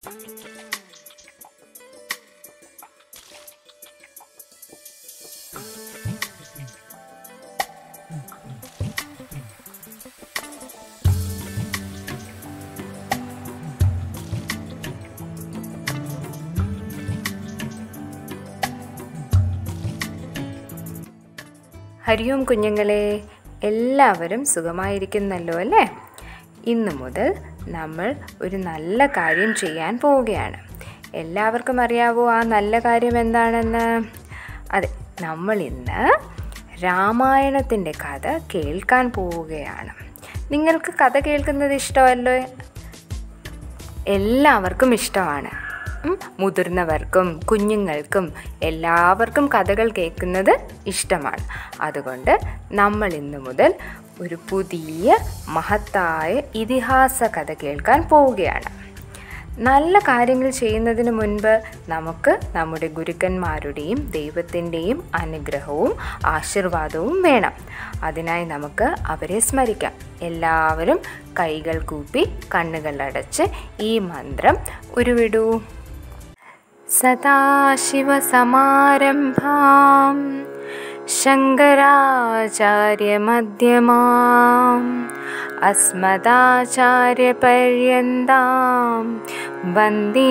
ഹരിയോം കുഞ്ഞുങ്ങളെ എല്ലാവരും സുഖമായിരിക്കുന്നല്ലോ അല്ലേ ഇന്നു മുതൽ നമ്മൾ ഒരു നല്ല കാര്യം ചെയ്യാൻ പോവുകയാണ് എല്ലാവർക്കും അറിയാവോ ആ നല്ല കാര്യം എന്താണെന്ന് അതെ നമ്മൾ ഇന്ന് രാമായണത്തിൻ്റെ കഥ കേൾക്കാൻ പോവുകയാണ് നിങ്ങൾക്ക് കഥ കേൾക്കുന്നത് ഇഷ്ടമല്ലോ എല്ലാവർക്കും ഇഷ്ടമാണ് ഉം, മുതിർന്നവർക്കും കുഞ്ഞുങ്ങൾക്കും എല്ലാവർക്കും കഥകൾ കേൾക്കുന്നത് ഇഷ്ടമാണ് അതുകൊണ്ട് നമ്മൾ ഇന്നു മുതൽ ഒരു പുതിയ മഹത്തായ ഇതിഹാസ കഥ കേൾക്കാൻ പോവുകയാണ് നല്ല കാര്യങ്ങൾ ചെയ്യുന്നതിന് മുൻപ് നമുക്ക് നമ്മുടെ ഗുരുക്കന്മാരുടെയും ദൈവത്തിൻ്റെയും അനുഗ്രഹവും ആശീർവാദവും വേണം അതിനായി നമുക്ക് അവരെ സ്മരിക്കാം എല്ലാവരും കൈകൾ കൂപ്പി കണ്ണുകൾ അടച്ച് ഈ മന്ത്രം ഉരുവിടൂ സദാശിവസമാരംഭാം ശങ്കരാചാര്യമധ്യമാം അസ്മദാചാര്യപര്യന്താം വന്ദേ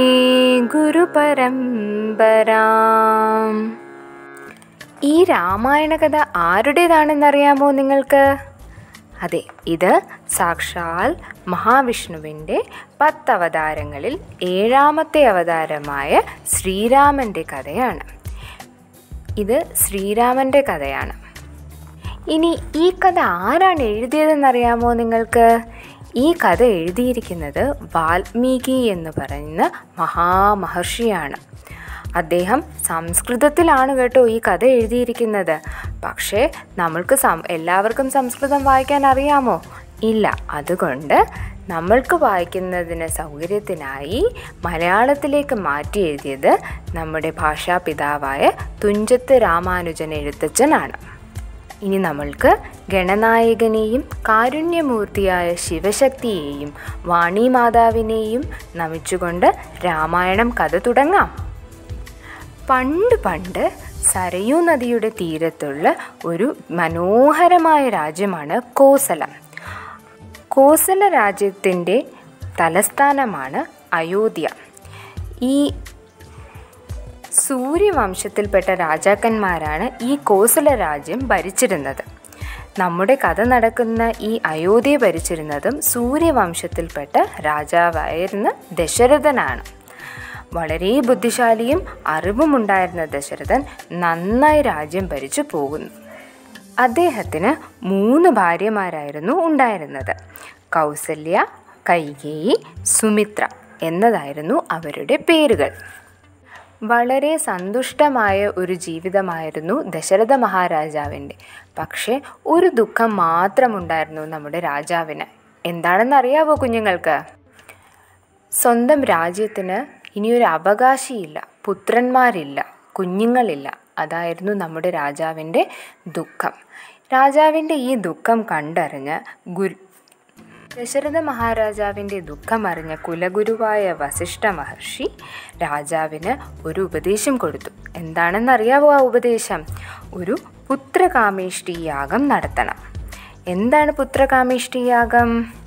ഗുരുപരമ്പരാം ഈ രാമായണ കഥ ആരുടേതാണെന്നറിയാമോ നിങ്ങൾക്ക് അതെ ഇത് സാക്ഷാൽ മഹാവിഷ്ണുവിൻ്റെ പത്തവതാരങ്ങളിൽ ഏഴാമത്തെ അവതാരമായ ശ്രീരാമൻ്റെ കഥയാണ് ഇത് ശ്രീരാമൻ്റെ കഥയാണ് ഇനി ഈ കഥ ആരാണ് എഴുതിയതെന്നറിയാമോ നിങ്ങൾക്ക് ഈ കഥ എഴുതിയിരിക്കുന്നത് വാൽമീകി എന്ന് പറയുന്ന മഹാമഹർഷിയാണ് അദ്ദേഹം സംസ്കൃതത്തിലാണ് കേട്ടോ ഈ കഥ എഴുതിയിരിക്കുന്നത് പക്ഷേ നമ്മൾക്ക് സം എല്ലാവർക്കും സംസ്കൃതം വായിക്കാൻ അറിയാമോ ഇല്ല അതുകൊണ്ട് നമ്മൾക്ക് വായിക്കുന്നതിന് സൗകര്യത്തിനായി മലയാളത്തിലേക്ക് മാറ്റി എഴുതിയത് നമ്മുടെ ഭാഷാപിതാവായ തുഞ്ചത്ത് രാമാനുജൻ എഴുത്തച്ഛനാണ് ഇനി നമ്മൾക്ക് ഗണനായകനെയും കാരുണ്യമൂർത്തിയായ ശിവശക്തിയെയും വാണിമാതാവിനെയും നമിച്ചുകൊണ്ട് രാമായണം കഥ തുടങ്ങാം പണ്ട് പണ്ട് സരയൂ നദിയുടെ തീരത്തുള്ള ഒരു മനോഹരമായ രാജ്യമാണ് കോസല കോസല രാജ്യത്തിൻ്റെ തലസ്ഥാനമാണ് അയോധ്യ ഈ സൂര്യവംശത്തിൽപ്പെട്ട രാജാക്കന്മാരാണ് ഈ കോസല രാജ്യം ഭരിച്ചിരുന്നത് നമ്മുടെ കഥ നടക്കുന്ന ഈ അയോധ്യ ഭരിച്ചിരുന്നതും സൂര്യവംശത്തിൽപ്പെട്ട രാജാവായിരുന്ന ദശരഥനാണ് വളരെ ബുദ്ധിശാലിയും അറിവുമുണ്ടായിരുന്ന ദശരഥൻ നന്നായി രാജ്യം ഭരിച്ചു പോകുന്നു അദ്ദേഹത്തിന് മൂന്ന് ഭാര്യമാരായിരുന്നു ഉണ്ടായിരുന്നത് കൗസല്യ കൈകേയി സുമിത്ര എന്നതായിരുന്നു അവരുടെ പേരുകൾ വളരെ സന്തുഷ്ടമായ ഒരു ജീവിതമായിരുന്നു ദശരഥ മഹാരാജാവിൻ്റെ പക്ഷേ ഒരു ദുഃഖം മാത്രമുണ്ടായിരുന്നു നമ്മുടെ രാജാവിന് എന്താണെന്ന് അറിയാവോ കുഞ്ഞുങ്ങൾക്ക് സ്വന്തം രാജ്യത്തിന് ഇനിയൊരു അവകാശിയില്ല പുത്രന്മാരില്ല കുഞ്ഞുങ്ങളില്ല അതായിരുന്നു നമ്മുടെ രാജാവിൻ്റെ ദുഃഖം രാജാവിൻ്റെ ഈ ദുഃഖം കണ്ടറിഞ്ഞ് ഗുരു ദശരഥ മഹാരാജാവിൻ്റെ ദുഃഖമറിഞ്ഞ കുലഗുരുവായ വസിഷ്ഠ മഹർഷി രാജാവിന് ഒരു ഉപദേശം കൊടുത്തു എന്താണെന്നറിയാവോ ആ ഉപദേശം ഒരു പുത്രകാമേഷ്ടി യാഗം നടത്തണം എന്താണ് പുത്രകാമേഷ്ടി യാഗം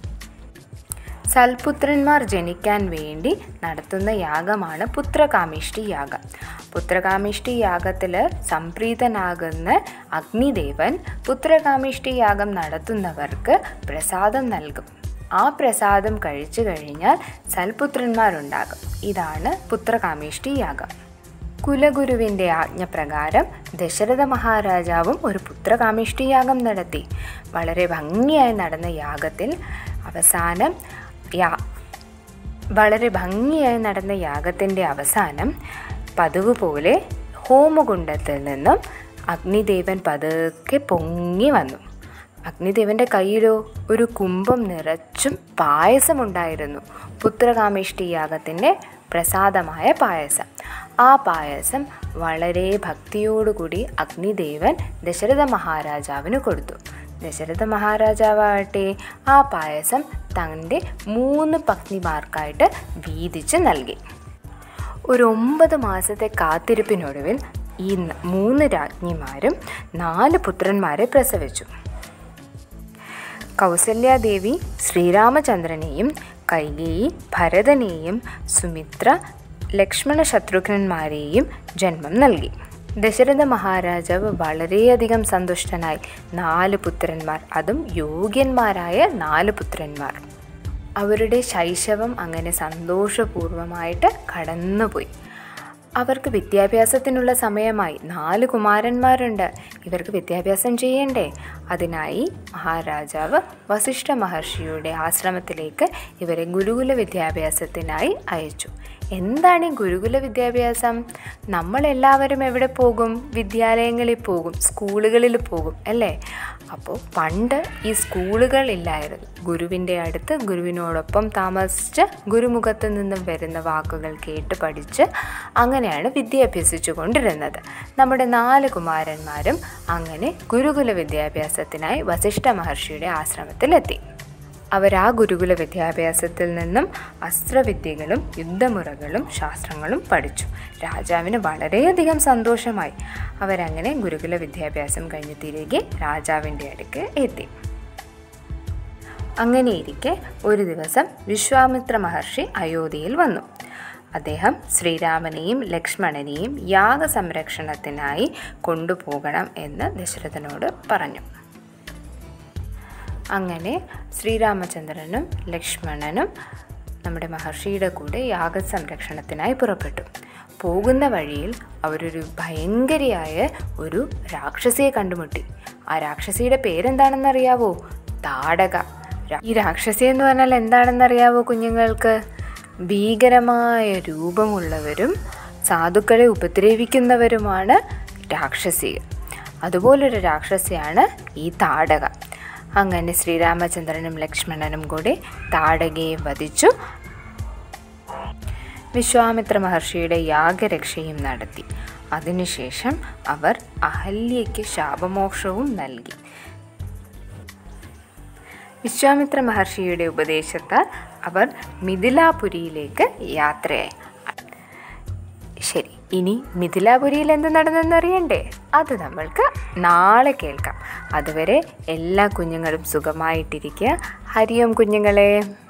സൽപുത്രന്മാർ ജനിക്കാൻ വേണ്ടി നടത്തുന്ന യാഗമാണ് പുത്രകാമിഷ്ടി യാഗം പുത്രകാമിഷ്ടി യാഗത്തിൽ സംപ്രീതനാകുന്ന അഗ്നിദേവൻ പുത്രകാമിഷ്ടി യാഗം നടത്തുന്നവർക്ക് പ്രസാദം നൽകും ആ പ്രസാദം കഴിച്ചു കഴിഞ്ഞാൽ സൽപുത്രന്മാരുണ്ടാകും ഇതാണ് പുത്രകാമേഷ്ടി യാഗം കുലഗുരുവിൻ്റെ ആജ്ഞപ്രകാരം ദശരഥ മഹാരാജാവും ഒരു പുത്രകാമിഷ്ടി യാഗം നടത്തി വളരെ ഭംഗിയായി നടന്ന യാഗത്തിൽ അവസാനം യാ വളരെ ഭംഗിയായി നടന്ന യാഗത്തിൻ്റെ അവസാനം പതിവ് പോലെ ഹോമകുണ്ടത്തിൽ നിന്നും അഗ്നിദേവൻ പതുക്കെ പൊങ്ങി വന്നു അഗ്നിദേവൻ്റെ കയ്യിലോ ഒരു കുംഭം നിറച്ചും പായസമുണ്ടായിരുന്നു പുത്രകാമേഷ്ടി യാഗത്തിൻ്റെ പ്രസാദമായ പായസം ആ പായസം വളരെ ഭക്തിയോടുകൂടി അഗ്നിദേവൻ ദശരഥ മഹാരാജാവിന് കൊടുത്തു ദശരഥ മഹാരാജാവാകട്ടെ ആ പായസം തൻ്റെ മൂന്ന് പത്നിമാർക്കായിട്ട് വീതിച്ച് നൽകി ഒരു ഒമ്പത് മാസത്തെ കാത്തിരിപ്പിനൊടുവിൽ ഈ ന- മൂന്ന് രാജ്ഞിമാരും നാല് പുത്രന്മാരെ പ്രസവിച്ചു കൗസല്യാദേവി ശ്രീരാമചന്ദ്രനെയും കൈകേയി ഭരതനെയും സുമിത്ര ലക്ഷ്മണ ശത്രുഘ്നന്മാരെയും ജന്മം നൽകി ദശരഥ മഹാരാജാവ് വളരെയധികം സന്തുഷ്ടനായി നാല് പുത്രന്മാർ അതും യോഗ്യന്മാരായ നാല് പുത്രന്മാർ അവരുടെ ശൈശവം അങ്ങനെ സന്തോഷപൂർവമായിട്ട് കടന്നുപോയി അവർക്ക് വിദ്യാഭ്യാസത്തിനുള്ള സമയമായി നാല് കുമാരന്മാരുണ്ട് ഇവർക്ക് വിദ്യാഭ്യാസം ചെയ്യണ്ടേ അതിനായി മഹാരാജാവ് വസിഷ്ഠ മഹർഷിയുടെ ആശ്രമത്തിലേക്ക് ഇവരെ ഗുരുകുല വിദ്യാഭ്യാസത്തിനായി അയച്ചു എന്താണ് ഈ ഗുരുകുല വിദ്യാഭ്യാസം നമ്മളെല്ലാവരും എവിടെ പോകും വിദ്യാലയങ്ങളിൽ പോകും സ്കൂളുകളിൽ പോകും അല്ലേ അപ്പോൾ പണ്ട് ഈ സ്കൂളുകളില്ലായിരുന്നു ഗുരുവിൻ്റെ അടുത്ത് ഗുരുവിനോടൊപ്പം താമസിച്ച് ഗുരുമുഖത്ത് നിന്നും വരുന്ന വാക്കുകൾ കേട്ട് പഠിച്ച് അങ്ങനെയാണ് വിദ്യ അഭ്യസിച്ചു കൊണ്ടിരുന്നത് നമ്മുടെ നാല് കുമാരന്മാരും അങ്ങനെ ഗുരുകുല വിദ്യാഭ്യാസത്തിനായി വസിഷ്ഠ മഹർഷിയുടെ ആശ്രമത്തിലെത്തി അവർ ആ ഗുരുകുല വിദ്യാഭ്യാസത്തിൽ നിന്നും അസ്ത്രവിദ്യകളും യുദ്ധമുറകളും ശാസ്ത്രങ്ങളും പഠിച്ചു രാജാവിന് വളരെയധികം സന്തോഷമായി അവരങ്ങനെ ഗുരുകുല വിദ്യാഭ്യാസം കഴിഞ്ഞ് തിരികെ രാജാവിൻ്റെ അടുക്ക് എത്തി അങ്ങനെയിരിക്കെ ഒരു ദിവസം വിശ്വാമിത്ര മഹർഷി അയോധ്യയിൽ വന്നു അദ്ദേഹം ശ്രീരാമനെയും ലക്ഷ്മണനെയും യാഗസംരക്ഷണത്തിനായി കൊണ്ടുപോകണം എന്ന് ദശരഥനോട് പറഞ്ഞു അങ്ങനെ ശ്രീരാമചന്ദ്രനും ലക്ഷ്മണനും നമ്മുടെ മഹർഷിയുടെ കൂടെ യാഗസംരക്ഷണത്തിനായി പുറപ്പെട്ടു പോകുന്ന വഴിയിൽ അവരൊരു ഭയങ്കരിയായ ഒരു രാക്ഷസിയെ കണ്ടുമുട്ടി ആ രാക്ഷസിയുടെ പേരെന്താണെന്നറിയാവോ താടക രാ- ഈ രാക്ഷസി എന്ന് പറഞ്ഞാൽ എന്താണെന്നറിയാവോ കുഞ്ഞുങ്ങൾക്ക് ഭീകരമായ രൂപമുള്ളവരും സാധുക്കളെ ഉപദ്രവിക്കുന്നവരുമാണ് രാക്ഷസികൾ അതുപോലൊരു രാക്ഷസിയാണ് ഈ താടക അങ്ങനെ ശ്രീരാമചന്ദ്രനും ലക്ഷ്മണനും കൂടി താടകയെ വധിച്ചു വിശ്വാമിത്ര മഹർഷിയുടെ യാഗരക്ഷയും നടത്തി അതിനുശേഷം അവർ അഹല്യയ്ക്ക് ശാപമോക്ഷവും നൽകി വിശ്വാമിത്ര മഹർഷിയുടെ ഉപദേശത്താൽ അവർ മിഥിലാപുരിയിലേക്ക് യാത്രയായി ശരി ഇനി മിഥിലാപുരിയിൽ എന്ത് നടന്നെന്നറിയണ്ടേ അത് നമ്മൾക്ക് നാളെ കേൾക്കാം അതുവരെ എല്ലാ കുഞ്ഞുങ്ങളും സുഖമായിട്ടിരിക്കുക ഹരിയോം കുഞ്ഞുങ്ങളെ